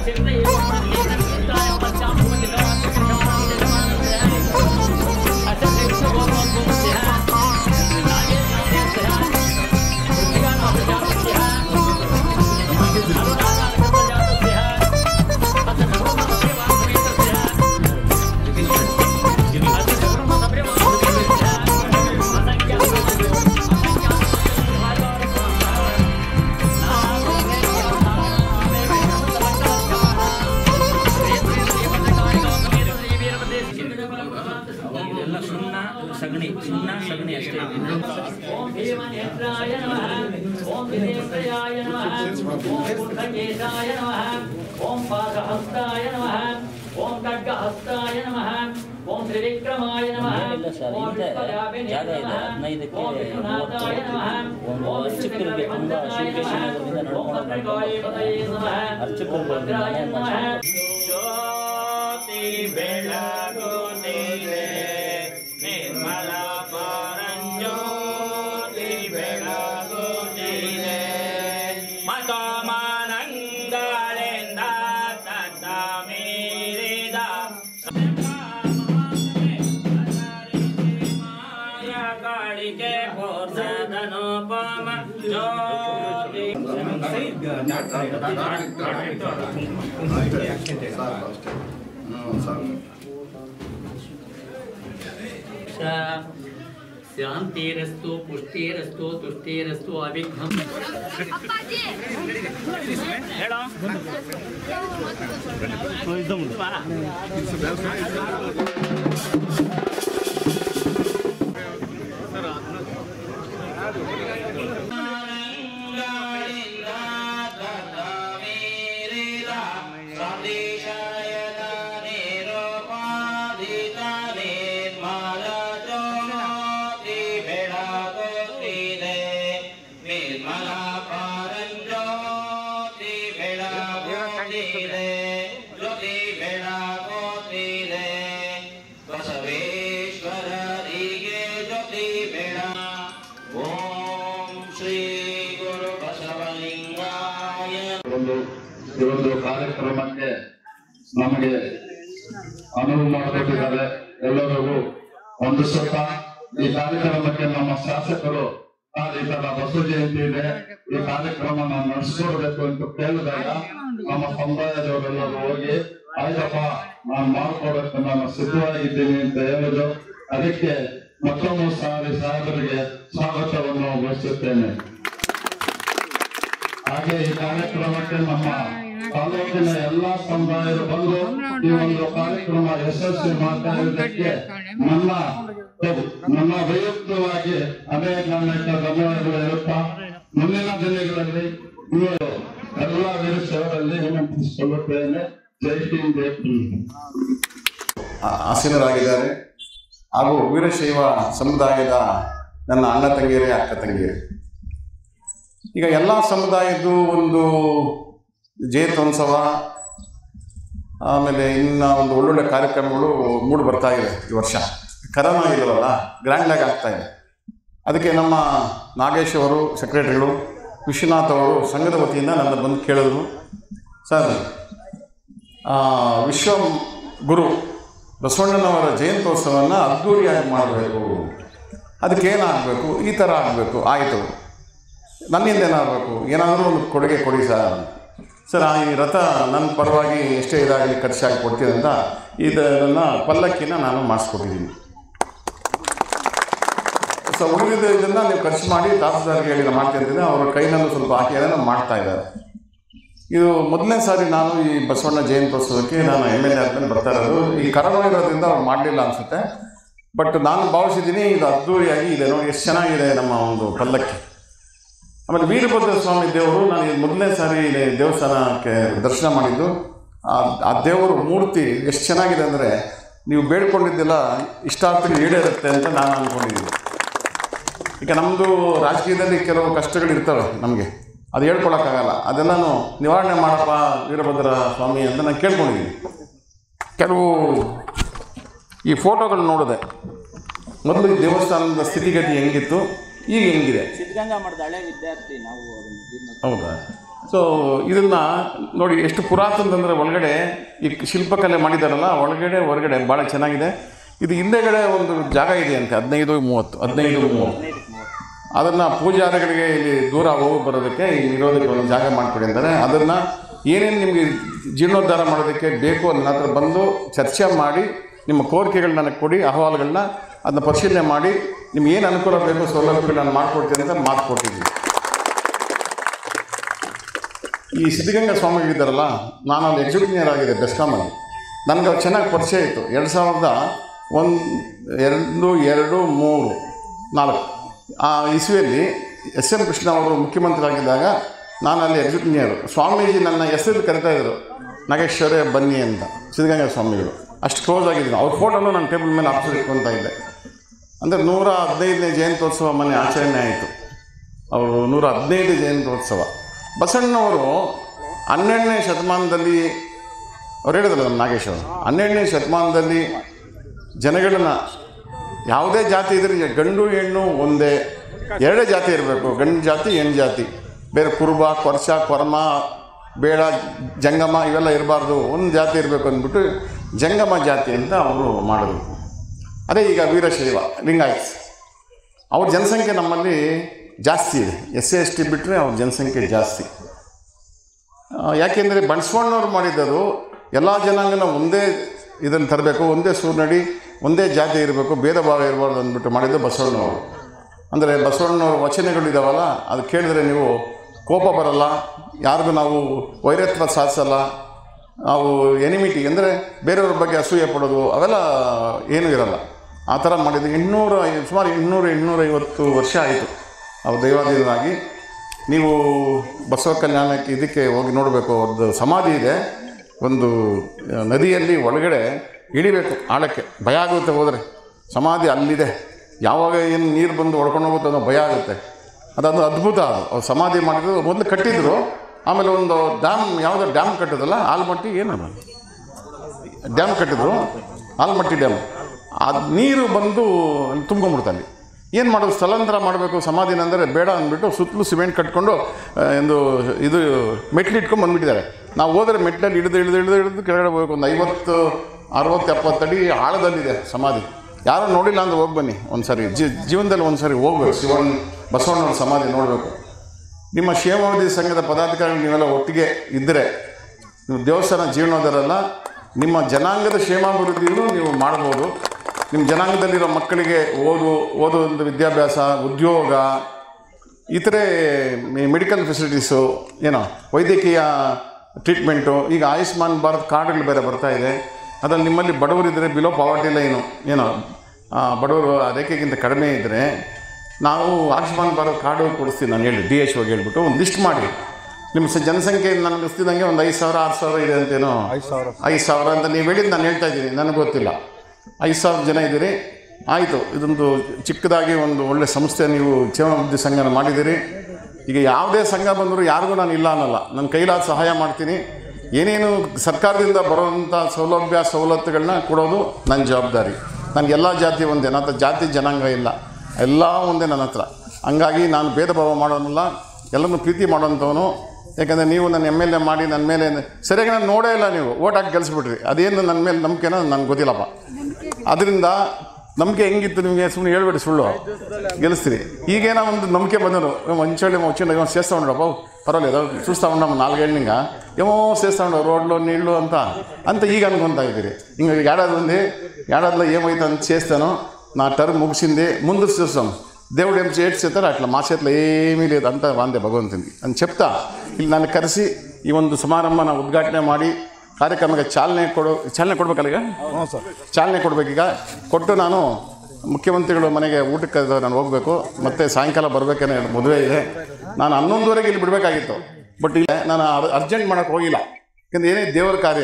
ಇದೆಲ್ಲ ಸುಣ್ಣ ಸಗಣಿ ಸುಣ್ಣ ಸಗಣಿ ಅಷ್ಟೇ ಓಂ ಭೀಮನೇತ್ರಾಯ ನಮಃ ಓಂ ವಿನೇತ್ರಾಯ ನಮಃ ಓಂ ಕುಂಡಕೇಶಾಯ ನಮಃ ಓಂ ಪಾದಹಸ್ತಾಯ ನಮಃ ಓಂ ಖಡ್ಗಹಸ್ತಾಯ ನಮಃ ಓಂ ತ್ರಿವಿಕ್ರಮಾಯ ನಮಃ ಏನಿಲ್ಲ ಸರ್, ಓಂ ಇದೆ. ವಿಶ್ವವ್ಯಾಪಿನೇ ಜಾಗ ಇದೆ. ನಮಃ. ಹದಿನೈದಕ್ಕೆ ಓಂ ವಿಶ್ವನಾಥಾಯ ನಮಃ ಒಂದು ಓಂ ಅರ್ಚಕರಿಗೆ ತುಂಬ ಶ್ರೀಕೃಷ್ಣನಗರದಿಂದ ಓಂ ನಡ್ಕೊಂಡು ಭದ್ರಕಾಳಿಪತಯೇ ನಮಃ ಅರ್ಚಕರು ಓಂ ಭದ್ರಾಯ ನಮಃ ಜ್ಯೋತಿ ಬೆಳಗುತ್ತಿದೆ ನಿರ್ಮಲ ಪರಂಜ್ಯೋತಿ ಬೆಳಗುತ್ತಿದೆ ಮತಮಾನಂಗಳಿಂದ ತತ್ತ ಮೀರಿದ ಕಾಳಿಕೆ ಪೋರ್ಸದನೋಪಮ ಜ್ಯೋತಿ ಶಾಂತಿರಸ್ತು ಪುಷ್ಟಿರಸ್ತು ತುಷ್ಟಿರಸ್ತು ಅವಿಘ್ನಂ ಬಸವೇಶ್ವರರಿಗೆ ಜ್ಯೋತಿ ಬೇಡ ಓಂ ಶ್ರೀ ಗುರು ಬಸವಲಿಂಗಾಯ ಒಂದು ಈ ಒಂದು ಕಾರ್ಯಕ್ರಮಕ್ಕೆ ನಮಗೆ ಅನುವು ಮಾಡಿಕೊಟ್ಟಿದ್ದಾರೆ ಎಲ್ಲರಿಗೂ ವಂದಿಸುತ್ತಾ ಈ ಕಾರ್ಯಕ್ರಮಕ್ಕೆ ನಮ್ಮ ಶಾಸಕರು ಆ, ಈ ತರ ಬಸವ ಜಯಂತಿ ಇದೆ ಈ ಕಾರ್ಯಕ್ರಮ ನಾವು ನಡೆಸ್ಕೊಡ್ಬೇಕು ಅಂತ ಕೇಳಿದಾಗ ನಮ್ಮ ಸಮುದಾಯದವರೆಲ್ಲರೂ ಹೋಗಿ ಆಯ್ತಪ್ಪ ನಾನು ಮಾಡ್ಕೊಡಕ್ಕೆ ನಾನು ಸಿದ್ಧವಾಗಿದ್ದೀನಿ ಅಂತ ಹೇಳಿದ್ರು ಅದಕ್ಕೆ ಮತ್ತೊಂದು ಸಾರಿ ಸಾಹೇಬರಿಗೆ ಸ್ವಾಗತವನ್ನು ಬಯಸುತ್ತೇನೆ ಹಾಗೆ ಈ ಕಾರ್ಯಕ್ರಮಕ್ಕೆ ನಮ್ಮ ತಾಲೂಕಿನ ಎಲ್ಲಾ ಸಮುದಾಯರು ಬಂದು ಈ ಒಂದು ಕಾರ್ಯಕ್ರಮ ಯಶಸ್ವಿ ಮಾಡ್ತಾ ಇರುವುದಕ್ಕೆ ನನ್ನ ನನ್ನ ವೈಯಕ್ತಿಕವಾಗಿ ಅನೇಕ ಅನೇಕ ಧನ್ಯವಾದಗಳು ಹೇಳುತ್ತಾ ಮುಂದಿನ ದಿನಗಳಲ್ಲಿ ಇವರು ಎಲ್ಲ ವೀರಶೈವರಲ್ಲಿ ವಿನಂತಿಸಿಕೊಳ್ಳುತ್ತೇನೆ ಜೈ ಹಿಂದ್ ಜೈ ಹಿಂದ್ ಆ- ಆಸೀನರಾಗಿದ್ದಾರೆ ಹಾಗೂ ವೀರಶೈವ ಸಮುದಾಯದ ನನ್ನ ಅಣ್ಣ ತಂಗಿಯರೇ ಅಕ್ಕ ತಂಗಿಯರೇ ಈಗ ಎಲ್ಲ ಸಮುದಾಯದ್ದು ಒಂದು ಜಯಂತ್ಯೋತ್ಸವ ಆಮೇಲೆ ಇನ್ನು ಒಂದು ಒಳ್ಳೊಳ್ಳೆ ಕಾರ್ಯಕ್ರಮಗಳು ಮೂಡಿ ಬರ್ತಾ ಇದೆ ಈ ವರ್ಷ ಕರೋನಾ ಇಲ್ಲವಲ್ಲ ಗ್ರ್ಯಾಂಡಾಗಿ ಆಗ್ತಾ ಇದೆ ಅದಕ್ಕೆ ನಮ್ಮ ನಾಗೇಶ್ ಅವರು ಸೆಕ್ರೆಟರಿಗಳು ವಿಶ್ವನಾಥ್ ಅವರು ಸಂಘದ ವತಿಯಿಂದ ನನ್ನ ಬಂದು ಕೇಳಿದ್ರು ಸರ್ ಆ, ವಿಶ್ವ ಗುರು ಬಸವಣ್ಣನವರ ಜಯಂತ್ಯೋತ್ಸವವನ್ನು ಅದ್ಧೂರಿಯಾಗಿ ಮಾಡಬೇಕು ಅದಕ್ಕೆ ಏನಾಗಬೇಕು ಈ ಥರ ಆಗಬೇಕು ಆಯಿತು ನನ್ನಿಂದ ಏನಾಗಬೇಕು ಏನಾದರೂ ಒಂದು ಕೊಡುಗೆ ಕೊಡಿ ಸರ್ ಸರ್ ಆ ಈ ರಥ ನನ್ನ ಪರವಾಗಿ ಎಷ್ಟೇ ಇದಾಗಲಿ ಖರ್ಚಾಗಿ ಕೊಡ್ತೀನಿ ಅಂತ ಇದನ್ನು ಪಲ್ಲಕ್ಕಿನ ನಾನು ಮಾಡಿಸ್ಕೊಟ್ಟಿದ್ದೀನಿ ಸೊ ಉಳಿದಿದ್ದ ಇದನ್ನು ನೀವು ಖರ್ಚು ಮಾಡಿ ತಹಸೀಲ್ದಾರ್ಗೆ ಹೇಳಿ ನಾನು ಮಾಡ್ತೀನಿ ಅಂತಿದ್ದೆ ಅವ್ರ ಕೈನಲ್ಲೂ ಸ್ವಲ್ಪ ಹಾಕಿ ಅದನ್ನು ಮಾಡ್ತಾ ಇದ್ದಾರೆ ಇದು ಮೊದಲನೇ ಸಾರಿ ನಾನು ಈ ಬಸವಣ್ಣ ಜಯಂತ್ಯೋತ್ಸವಕ್ಕೆ ನಾನು ಎಮ್ ಎಲ್ ಎ ಆದ್ಮೇಲೆ ಬರ್ತಾ ಇರೋದು ಈ ಕರೋನಾ ಇರೋದ್ರಿಂದ ಅವ್ರು ಮಾಡಲಿಲ್ಲ ಅನಿಸುತ್ತೆ ಬಟ್ ನಾನು ಭಾವಿಸಿದ್ದೀನಿ ಇದು ಅದ್ದೂರಿಯಾಗಿ ಇದೆ ನೋಡಿ ಎಷ್ಟು ಚೆನ್ನಾಗಿದೆ ನಮ್ಮ ಒಂದು ಪಲ್ಲಕ್ಕಿ ಆಮೇಲೆ ವೀರಭದ್ರ ಸ್ವಾಮಿ ದೇವರು ನಾನು ಇದು ಮೊದಲನೇ ಸಾರಿ ಇಲ್ಲಿ ದೇವಸ್ಥಾನಕ್ಕೆ ದರ್ಶನ ಮಾಡಿದ್ದು ಆ ಆ ದೇವರು ಮೂರ್ತಿ ಎಷ್ಟು ಚೆನ್ನಾಗಿದೆ ಅಂದರೆ ನೀವು ಬೇಡ್ಕೊಂಡಿದ್ದೆಲ್ಲ ಇಷ್ಟಾರ್ಥಗಳು ಈಡೇರುತ್ತೆ ಅಂತ ನಾನು ಅಂದ್ಕೊಂಡಿದ್ದೀನಿ ಈಗ ನಮ್ಮದು ರಾಜಕೀಯದಲ್ಲಿ ಕೆಲವು ಕಷ್ಟಗಳು ಇರ್ತವೆ ನಮಗೆ ಅದು ಹೇಳ್ಕೊಳಕ್ಕಾಗಲ್ಲ ಅದೆಲ್ಲನೂ ನಿವಾರಣೆ ಮಾಡಪ್ಪ ವೀರಭದ್ರ ಸ್ವಾಮಿ ಅಂತ ನಾನು ಕೇಳ್ಕೊಂಡಿದ್ದೀನಿ ಕೆಲವು ಈ ಫೋಟೋಗಳು ನೋಡಿದೆ ಮೊದಲು ಈ ದೇವಸ್ಥಾನದ ಸ್ಥಿತಿಗತಿ ಹೆಂಗಿತ್ತು ಈಗ ಹೆಂಗಿದೆ ಸಿದ್ಧಗಂಗಾ ಮಠದ ಹಳೆ ವಿದ್ಯಾರ್ಥಿ ನಾವು ಅದನ್ನು ಇದನ್ನ ಹೌದಾ ಸೊ ಇದನ್ನು ನೋಡಿ ಎಷ್ಟು ಪುರಾತನದಂದರೆ ಒಳಗಡೆ ಈ ಶಿಲ್ಪಕಲೆ ಮಾಡಿದಾರಲ್ಲ ಒಳಗಡೆ ಹೊರಗಡೆ ಭಾಳ ಚೆನ್ನಾಗಿದೆ ಇದು ಹಿಂದೆಗಡೆ ಒಂದು ಜಾಗ ಇದೆ ಅಂತೆ ಹದಿನೈದು ಮೂವತ್ತು ಹದಿನೈದು ಮೂವತ್ತು ಅದನ್ನು ಪೂಜಾರಿಗಳಿಗೆ ಇಲ್ಲಿ ದೂರ ಹೋಗಿ ಬರೋದಕ್ಕೆ ಇಲ್ಲಿ ಇರೋದಕ್ಕೆ ಒಂದು ಜಾಗ ಮಾಡಿಕೊಡಿ ಅಂತಾರೆ ಅದನ್ನು ಏನೇನು ನಿಮಗೆ ಜೀರ್ಣೋದ್ಧಾರ ಮಾಡೋದಕ್ಕೆ ಬೇಕು ನನ್ನ ಹತ್ರ ಬಂದು ಚರ್ಚೆ ಮಾಡಿ ನಿಮ್ಮ ಕೋರಿಕೆಗಳನ್ನ ನನಗೆ ಕೊಡಿ ಅಹವಾಲುಗಳನ್ನ ಅದನ್ನ ಪರಿಶೀಲನೆ ಮಾಡಿ ನಿಮ್ಗೆ ಏನು ಅನುಕೂಲ ಬೇಕು ಸೌಲಭ್ಯಗಳು ನಾನು ಮಾಡಿಕೊಡ್ತೀನಿ ಅಂತ ಮಾತು ಕೊಟ್ಟಿದ್ದೀನಿ ಈ ಸಿದ್ಧಗಂಗಾ ಸ್ವಾಮಿಗಳಿದ್ದಾರಲ್ಲ ನಾನು ಅಲ್ಲಿ ಎಕ್ಸಿಕ್ಯೂಟಿವ್ ಆಗಿದೆ ಬೆಸ್ಕಾಮಲ್ಲಿ ನನಗೆ ಅವ್ರು ಚೆನ್ನಾಗಿ ಪರಿಚಯ ಇತ್ತು ಎರಡು ಸಾವಿರದ ಒಂದು ಎರಡು ಎರಡು ಮೂರು ನಾಲ್ಕು ಆ ಇಸ್ವಿಯಲ್ಲಿ ಎಸ್ ಎಂ ಕೃಷ್ಣ ಅವರು ಮುಖ್ಯಮಂತ್ರಿಯಾಗಿದ್ದಾಗ ನಾನು ಅಲ್ಲಿ ಎಕ್ಸಿಕ್ಯೂಟಿವ್ ಸ್ವಾಮೀಜಿ ನನ್ನ ಹೆಸರು ಕರಿತಾ ಇದ್ರು ನಾಗೇಶ್ವರೇ ಬನ್ನಿ ಅಂತ ಸಿದ್ಧಗಂಗಾ ಸ್ವಾಮಿಗಳು ಅಷ್ಟು ಕ್ಲೋಸ್ ಆಗಿದ್ದೀನಿ ಅವ್ರ ಫೋಟೋನು ನನ್ನ ಟೇಬಲ್ ಮೇಲೆ ಆಫೀಸ್ ಇಟ್ಕೊತಾ ಇದ್ದೆ ಅಂದರೆ ನೂರ ಹದಿನೈದನೇ ಜಯಂತ್ಯೋತ್ಸವ ಮೊನ್ನೆ ಆಚರಣೆ ಆಯಿತು ಅವರು ನೂರ ಹದಿನೈದು ಜಯಂತ್ಯೋತ್ಸವ ಬಸಣ್ಣವರು ಹನ್ನೆರಡನೇ ಶತಮಾನದಲ್ಲಿ ಅವ್ರು ಹೇಳಿದ್ರಲ್ಲ ನಮ್ಮ ನಾಗೇಶ್ ಅವರು ಹನ್ನೆರಡನೇ ಶತಮಾನದಲ್ಲಿ ಜನಗಳನ್ನ ಯಾವುದೇ ಜಾತಿ ಇದ್ರೆ ಈಗ ಗಂಡು ಹೆಣ್ಣು ಒಂದೇ ಎರಡೇ ಜಾತಿ ಇರಬೇಕು ಗಂಡು ಜಾತಿ ಹೆಣ್ಣು ಜಾತಿ ಬೇರೆ ಕುರುಬ ಕೊರ್ಚ ಕೊರ್ಮ ಬೇಡ ಜಂಗಮ ಇವೆಲ್ಲ ಇರಬಾರ್ದು ಒಂದು ಜಾತಿ ಇರಬೇಕು ಅಂದ್ಬಿಟ್ಟು ಜಂಗಮ ಜಾತಿ ಅಂತ ಅವರು ಮಾಡಿದ್ರು ಅದೇ ಈಗ ವೀರಶೈವ ಲಿಂಗಾಯತ್ಸ್ ಅವ್ರ ಜನಸಂಖ್ಯೆ ನಮ್ಮಲ್ಲಿ ಜಾಸ್ತಿ ಇದೆ ಎಸ್ ಸಿ ಎಸ್ ಟಿ ಬಿಟ್ಟರೆ ಅವ್ರ ಜನಸಂಖ್ಯೆ ಜಾಸ್ತಿ ಆ, ಯಾಕೆಂದರೆ ಬಸವಣ್ಣವ್ರು ಮಾಡಿದರು ಎಲ್ಲ ಜನಾಂಗನ ಒಂದೇ ಇದನ್ನು ತರಬೇಕು ಒಂದೇ ಸೂರ್ನಡಿ ಒಂದೇ ಜಾತಿ ಇರಬೇಕು ಭೇದ ಭಾವ ಇರಬಾರ್ದು ಅಂದ್ಬಿಟ್ಟು ಮಾಡಿದ್ದು ಬಸವಣ್ಣವರು ಅಂದರೆ ಬಸವಣ್ಣವ್ರ ವಚನಗಳಿದಾವಲ್ಲ ಅದು ಕೇಳಿದ್ರೆ ನೀವು ಕೋಪ ಬರಲ್ಲ ಯಾರಿಗೂ ನಾವು ವೈರತ್ವ ಸಾಧಿಸಲ್ಲ ನಾವು ಎನಿಮಿಟಿ ಅಂದರೆ ಬೇರೆಯವ್ರ ಬಗ್ಗೆ ಅಸೂಯೆ ಪಡೋದು ಅವೆಲ್ಲ ಏನೂ ಇರಲ್ಲ ಆ ಥರ ಮಾಡಿದ್ದು ಎಂಟುನೂರ ಸುಮಾರು ಎಂಟುನೂರು ಎಂಟುನೂರೈವತ್ತು ವರ್ಷ ಆಯಿತು ಅವ್ರು ದೈವಾಧೀನರಾಗಿ ನೀವು ಬಸವ ಕಲ್ಯಾಣಕ್ಕೆ ಇದಕ್ಕೆ ಹೋಗಿ ನೋಡಬೇಕು ಅವ್ರದ್ದು ಸಮಾಧಿ ಇದೆ ಒಂದು ಆ, ನದಿಯಲ್ಲಿ ಒಳಗಡೆ ಇಳಿಬೇಕು ಆಳಕ್ಕೆ ಭಯ ಆಗುತ್ತೆ ಹೋದರೆ ಸಮಾಧಿ ಅಲ್ಲಿದೆ ಯಾವಾಗ ಏನು ನೀರು ಬಂದು ಹೊಡ್ಕೊಂಡು ಹೋಗುತ್ತೆ ಅನ್ನೋ ಭಯ ಆಗುತ್ತೆ ಅದೊಂದು ಅದ್ಭುತ ಅದು ಅವ್ರು ಸಮಾಧಿ ಮಾಡಿದ್ರು ಮೊದಲು ಕಟ್ಟಿದ್ರು ಆಮೇಲೆ ಒಂದು ಡ್ಯಾಮ್ ಯಾವುದೋ ಡ್ಯಾಮ್ ಕಟ್ಟಿದ್ರಲ್ಲ ಆಲ್ಮಟ್ಟಿ ಏನದು ಡ್ಯಾಮ್ ಕಟ್ಟಿದ್ರು ಆಲ್ಮಟ್ಟಿ ಡ್ಯಾಮ್ ಅದು ನೀರು ಬಂದು ತುಂಬ್ಕೊಂಡ್ಬಿಡ್ತಲ್ಲಿ ಏನು ಮಾಡೋದು ಸ್ಥಳಾಂತರ ಮಾಡಬೇಕು ಸಮಾಧಿನ ಅಂದರೆ ಬೇಡ ಅಂದ್ಬಿಟ್ಟು ಸುತ್ತಲೂ ಸಿಮೆಂಟ್ ಕಟ್ಕೊಂಡು ಆ, ಒಂದು ಇದು ಮೆಟ್ಲು ಇಟ್ಕೊಂಡು ಬಂದ್ಬಿಟ್ಟಿದ್ದಾರೆ ನಾವು ಹೋದರೆ ಮೆಟ್ಲಲ್ಲಿ ಹಿಡಿದು ಹಿಡಿದು ಹಿಡಿದು ಹಿಡಿದು ಕೆಳಗಡೆ ಹೋಗ್ಬೇಕು ಒಂದು ಐವತ್ತು ಅರವತ್ತು ಎಪ್ಪತ್ತಡಿ ಆಳದಲ್ಲಿದೆ ಸಮಾಧಿ ಯಾರು ನೋಡಿಲ್ಲ ಅಂದ್ರೆ ಹೋಗಿ ಬನ್ನಿ ಒಂದು ಸರಿ ಜಿ ಜೀವನದಲ್ಲಿ ಒಂದು ಸರಿ ಹೋಗ್ಬೇಕು ಶಿವನ್ ಬಸವಣ್ಣವ್ರ ಸಮಾಧಿ ನೋಡಬೇಕು ನಿಮ್ಮ ಕ್ಷೇಮಾವಧಿ ಸಂಘದ ಪದಾಧಿಕಾರಿಗಳು ನೀವೆಲ್ಲ ಒಟ್ಟಿಗೆ ಇದ್ದರೆ ನೀವು ದೇವಸ್ಥಾನ ಜೀರ್ಣೋದ್ಧಾರಲ್ಲ ನಿಮ್ಮ ಜನಾಂಗದ ಕ್ಷೇಮಾಭಿವೃದ್ಧಿಯನ್ನು ನೀವು ಮಾಡ್ಬೋದು ನಿಮ್ಮ ಜನಾಂಗದಲ್ಲಿರೋ ಮಕ್ಕಳಿಗೆ ಓದು ಓದೋದು ವಿದ್ಯಾಭ್ಯಾಸ ಉದ್ಯೋಗ ಇತರೆ ಮೆಡಿಕಲ್ ಫೆಸಿಲಿಟೀಸು ಏನೋ ವೈದ್ಯಕೀಯ ಟ್ರೀಟ್ಮೆಂಟು ಈಗ ಆಯುಷ್ಮಾನ್ ಭಾರತ್ ಕಾರ್ಡ್ಗಳು ಬೇರೆ ಬರ್ತಾ ಇದೆ ಅದ್ರಲ್ಲಿ ನಿಮ್ಮಲ್ಲಿ ಬಡವರಿದ್ದರೆ ಬಿಲೋ ಪಾವರ್ಟಿ ಲೈನು ಏನೋ ಆ, ಬಡವರು ಆ ರೇಖೆಗಿಂತ ಕಡಿಮೆ ಇದ್ದರೆ ನಾವು ಆಯುಷ್ಮಾನ್ ಭಾರತ್ ಕಾರ್ಡು ಕೊಡಿಸ್ತೀವಿ ನಾನು ಹೇಳಿ ಡಿ ಎಚ್ ಹೋಗಿ ಹೇಳ್ಬಿಟ್ಟು ಒಂದು ಲಿಸ್ಟ್ ಮಾಡಿ ನಿಮ್ಮ ಸ ಜನಸಂಖ್ಯೆ ನನಗೆ ಅನಿಸ್ತಿದ್ದಂಗೆ ಒಂದು ಐದು ಸಾವಿರ ಆರು ಸಾವಿರ ಇದೆ ಅಂತೇನೋ ಐದು ಸಾವಿರ ಐದು ಸಾವಿರ ಅಂತ ನೀವು ಹೇಳಿದ್ದು ನಾನು ಹೇಳ್ತಾ ಇದ್ದೀನಿ ನನಗೆ ಗೊತ್ತಿಲ್ಲ ಐದು ಸಾವಿರ ಜನ ಇದ್ದೀರಿ ಆಯಿತು ಇದೊಂದು ಚಿಕ್ಕದಾಗಿ ಒಂದು ಒಳ್ಳೆ ಸಂಸ್ಥೆ ನೀವು ಕ್ಷೇಮಾಭಿವೃದ್ಧಿ ಸಂಘನ ಮಾಡಿದ್ದೀರಿ ಈಗ ಯಾವುದೇ ಸಂಘ ಬಂದರೂ ಯಾರಿಗೂ ನಾನು ಇಲ್ಲ ಅನ್ನಲ್ಲ ನನ್ನ ಕೈಲಾದ ಸಹಾಯ ಮಾಡ್ತೀನಿ ಏನೇನು ಸರ್ಕಾರದಿಂದ ಬರೋವಂಥ ಸೌಲಭ್ಯ ಸವಲತ್ತುಗಳನ್ನ ಕೊಡೋದು ನನ್ನ ಜವಾಬ್ದಾರಿ ನನಗೆ ಎಲ್ಲ ಜಾತಿ ಒಂದೇ ನನ್ನ ಹತ್ರ ಜಾತಿ ಜನಾಂಗ ಇಲ್ಲ ಎಲ್ಲ ಒಂದೇ ನನ್ನ ಹತ್ರ ಹಂಗಾಗಿ ನಾನು ಭೇದ ಭಾವ ಮಾಡೋನಲ್ಲ ಎಲ್ಲರನ್ನೂ ಪ್ರೀತಿ ಮಾಡೋಂಥವನು ಯಾಕಂದರೆ ನೀವು ನನ್ನ ಎಮ್ ಎಲ್ ಎ ಮಾಡಿ ನನ್ನ ಮೇಲೆ ಸರಿಯಾಗಿ ನಾನು ನೋಡೇ ಇಲ್ಲ ನೀವು ಓಟ್ ಹಾಕಿ ಗೆಲ್ಲಿಸ್ಬಿಟ್ರಿ ಅದೇನು ನನ್ನ ಮೇಲೆ ನಂಬಿಕೆನೋ ನನಗೆ ಗೊತ್ತಿಲ್ಲಪ್ಪ ಅದರಿಂದ ನಂಬಿಕೆ ಹೆಂಗಿತ್ತು ನಿಮಗೆ ಸುಮ್ಮನೆ ಹೇಳ್ಬೇಡಿ ಸುಳ್ಳು ಗೆಲ್ಲಿಸ್ತೀರಿ ಈಗೇನೋ ಒಂದು ನಂಬಿಕೆ ಬಂದರು ಮಂಚಳ್ಳಿ ಮುಚ್ಚಿಂಡ ಇವ ಸೇಸ್ತಾ ಉಂಡ್ರಪ್ಪ ಪರವಾಗಿಲ್ಲ చూస్తా ఉన్నాము నాలుగేళ్ళనిగా ఏమో చేస్తా ఉండవు రోడ్లు నీళ్ళు అంతా అంత ಈಗ అనుకుంటా ఇద్దరి ఇంకా ఏడాది ఉంది ఏడాదిలో ఏమైతే అంత చేస్తానో నా టర్మ్ ముగిసింది ముందు చూస్తాం దేవుడు ఏం చేస్తారో అట్లా మా చేతిలో ఏమీ లేదు అంతా వాందే భగవంతుని అని చెప్తా ಇಲ್ಲಿ ನಾನು ಕರೆಸಿ ಈ ಒಂದು ಸಮಾರಂಭನ ಉದ್ಘಾಟನೆ ಮಾಡಿ ಕಾರ್ಯಕ್ರಮಕ್ಕೆ ಚಾಲನೆ ಕೊಡು ಚಾಲನೆ ಕೊಡ್ಬೇಕಲ್ಲ ಈಗ ಚಾಲನೆ ಕೊಡಬೇಕೀಗ ಕೊಟ್ಟು ನಾನು ಮುಖ್ಯಮಂತ್ರಿಗಳು ಮನೆಗೆ ಊಟಕ್ಕೆ ಅದು ನಾನು ಹೋಗಬೇಕು ಮತ್ತು ಸಾಯಂಕಾಲ ಬರಬೇಕೇನೋ ಮದುವೆ ಇದೆ ನಾನು ಹನ್ನೊಂದುವರೆಗೆ ಇಲ್ಲಿ ಬಿಡಬೇಕಾಗಿತ್ತು ಬಟ್ ಇಲ್ಲ ನಾನು ಅರ್ಜೆಂಟ್ ಮಾಡೋಕ್ಕೆ ಹೋಗಿಲ್ಲ ಯಾಕಂದ್ರೆ ಏನೇ ದೇವರ ಕಾರ್ಯ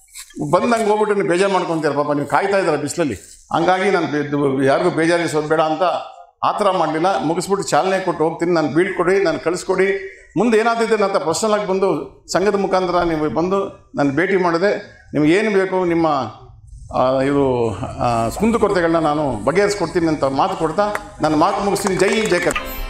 ಬಂದಂಗೆ ಹೋಗ್ಬಿಟ್ಟು ನೀವು ಬೇಜಾರು ಮಾಡ್ಕೊತೀರ ಪಾಪ ನೀವು ಕಾಯ್ತಾ ಇದ್ದಾರೆ ಬಿಸಿಲಲ್ಲಿ ಹಂಗಾಗಿ ನಾನು ಬೆ- ಇದು ಯಾರಿಗೂ ಬೇಜಾರಿಸೋದು ಬೇಡ ಅಂತ ಆ ಥರ ಮಾಡಲಿಲ್ಲ ಮುಗಿಸ್ಬಿಟ್ಟು ಚಾಲನೆ ಕೊಟ್ಟು ಹೋಗ್ತೀನಿ ನಾನು ಬೀಳ್ಕೊಡಿ ನಾನು ಕಳಿಸ್ಕೊಡಿ ಮುಂದೆ ಏನಾಗ್ತಿದೆ ಅಂತ ಪರ್ಸನಲಾಗಿ ಬಂದು ಸಂಘದ ಮುಖಾಂತರ ನೀವು ಬಂದು ನಾನು ಭೇಟಿ ಮಾಡಿದೆ ನಿಮ್ಗೆ ಏನು ಬೇಕು ನಿಮ್ಮ ಆ, ಇದು ಆ, ಕುಂದುಕೊರತೆಗಳನ್ನ ನಾನು ಬಗೆಹರಿಸ್ಕೊಡ್ತೀನಿ ಅಂತ ಮಾತು ಕೊಡ್ತಾ ನಾನು ಮಾತು ಮುಗಿಸ್ತೀನಿ ಜೈ ಜೈ ಕರ್ನಾಟಕ